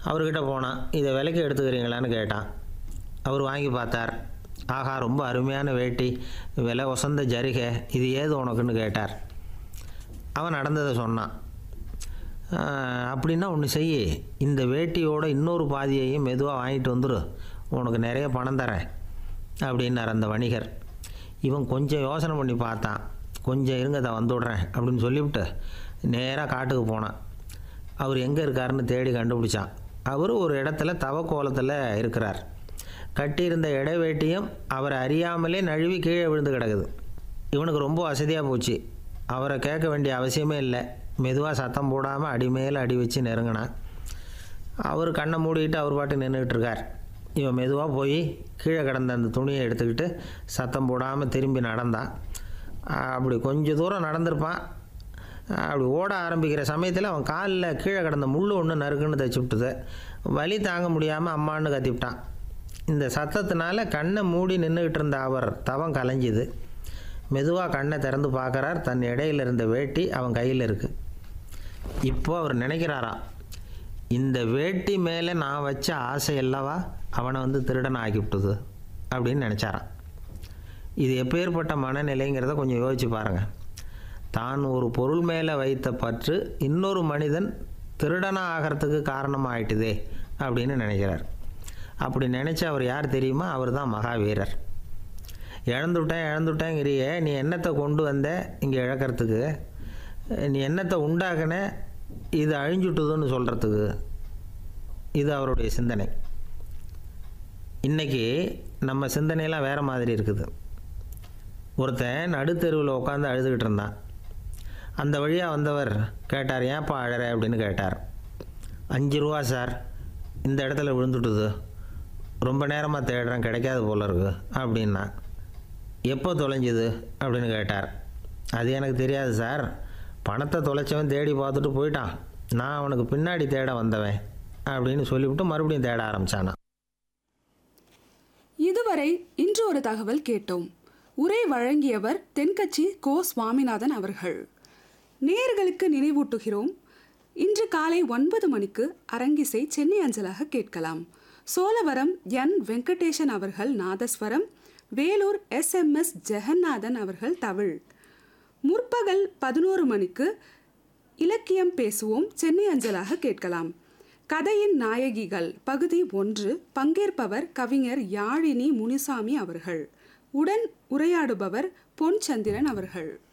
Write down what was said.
அவர்கிட்ட போனான் இதை விலைக்கு எடுத்துக்கிறீங்களான்னு கேட்டான் அவர் வாங்கி பார்த்தார் ஆஹா ரொம்ப அருமையான வேட்டி விலை ஒசந்த ஜரிகை இது ஏது உனக்குன்னு கேட்டார் அவன் நடந்ததை சொன்னான் "ஆஹ், அப்படின்னா ஒன்று செய் இந்த வேட்டியோட இன்னொரு பாதியையும் மெதுவாக வாங்கிட்டு வந்துரு உனக்கு நிறைய பணம் தரேன் அப்படின்னார் அந்த வணிகர் இவன் கொஞ்சம் யோசனை பண்ணி பார்த்தான் கொஞ்சம் இருங்க தான் வந்துவிட்றேன் அப்படின்னு சொல்லிவிட்டு நேராக காட்டுக்கு போனான் அவர் எங்கே இருக்காருன்னு தேடி கண்டுபிடிச்சான் அவர் ஒரு இடத்துல தவக்கோலத்தில் இருக்கிறார் கட்டியிருந்த இடைவேட்டியும் அவரை அறியாமலே நழுவி கீழே விழுந்து கிடக்குது இவனுக்கு ரொம்ப வசதியாக போச்சு அவரை கேட்க வேண்டிய அவசியமே இல்லை மெதுவாக சத்தம் போடாமல் அடி மேலே அடி வச்சு நெருங்கினான் அவர் கண்ணை மூடிக்கிட்டு அவர் பாட்டு நின்றுக்கிட்டு இருக்கார் இவன் மெதுவாக போய் கீழே கிடந்த அந்த துணியை எடுத்துக்கிட்டு சத்தம் போடாமல் திரும்பி நடந்தான் அப்படி கொஞ்சம் தூரம் நடந்திருப்பான் அப்படி ஓட ஆரம்பிக்கிற சமயத்தில் அவன் காலில் கீழே கிடந்த முள் ஒன்று நறுக்குன்னு தச்சு விட்டுது வலி தாங்க முடியாமல் அம்மான்னு கத்திவிட்டான் இந்த சத்தத்தினால கண்ணை மூடி நின்றுக்கிட்டு இருந்த அவர் தவம் கலைஞ்சுது மெதுவாக கண்ணை திறந்து பார்க்குறார் தன் இடையில இருந்த வேட்டி அவன் கையில் இருக்குது இப்போ அவர் நினைக்கிறாராம் இந்த வேட்டி மேலே நான் வச்ச ஆசை அல்லவா அவனை வந்து திருடன் ஆக்கிவிட்டுது அப்படின்னு நினச்சாராம் இது எப்பேற்பட்ட மனநிலைங்கிறத கொஞ்சம் யோசிச்சு பாருங்கள் தான் ஒரு பொருள் மேலே வைத்த பற்று இன்னொரு மனிதன் திருடனாக ஆகிறதுக்கு காரணமாயிட்டுதே அப்படின்னு நினைக்கிறார் அப்படி நினச்ச அவர் யார் தெரியுமா அவர் தான் மகாவீரர் இழந்துவிட்டேன் இழந்துவிட்டேங்கிறியே நீ என்னத்தை கொண்டு வந்த இங்கே இழக்கிறதுக்கு நீ என்னத்தை உண்டாக்குன இது அழிஞ்சுட்டுதுன்னு சொல்கிறதுக்கு இது அவருடைய சிந்தனை இன்றைக்கி நம்ம சிந்தனையெல்லாம் வேறு மாதிரி இருக்குது ஒருத்தன் நடுத்தெருவில் உட்காந்து அழுதுகிட்டு இருந்தான் அந்த வழியாக வந்தவர் கேட்டார் ஏன்ப்பா அழற அப்படின்னு கேட்டார் அஞ்சு ரூபா சார் இந்த இடத்துல விழுந்துட்டுது ரொம்ப நேரமாக தேடுறேன் கிடைக்காது போல இருக்கு அப்படின்னா எப்போ தொலைஞ்சுது அப்படின்னு கேட்டார் அது எனக்கு தெரியாது சார் பணத்தை தொலைச்சவன் தேடி பார்த்துட்டு போயிட்டான் நான் அவனுக்கு பின்னாடி தேட வந்தவன் அப்படின்னு சொல்லிவிட்டு மறுபடியும் தேட ஆரம்பிச்சானா இதுவரை இன்று ஒரு தகவல் கேட்டோம் உரை வழங்கியவர் தென்கட்சி கோ சுவாமிநாதன் அவர்கள் நேயர்களுக்கு நினைவூட்டுகிறோம் இன்று காலை ஒன்பது மணிக்கு அரங்கிசை சென்னை அஞ்சலாக கேட்கலாம் சோழவரம் என் வெங்கடேசன் அவர்கள் நாதஸ்வரம் Vellore S M S Jagannathan அவர்கள் தவிழ் முற்பகல் பதினோரு மணிக்கு இலக்கியம் பேசுவோம் சென்னை அஞ்சலாக கேட்கலாம் கதையின் நாயகிகள் பகுதி ஒன்று பங்கேற்பவர் கவிஞர் யாழினி முனிசாமி அவர்கள் உடன் உரையாடுபவர் பொன் சந்திரன் அவர்கள்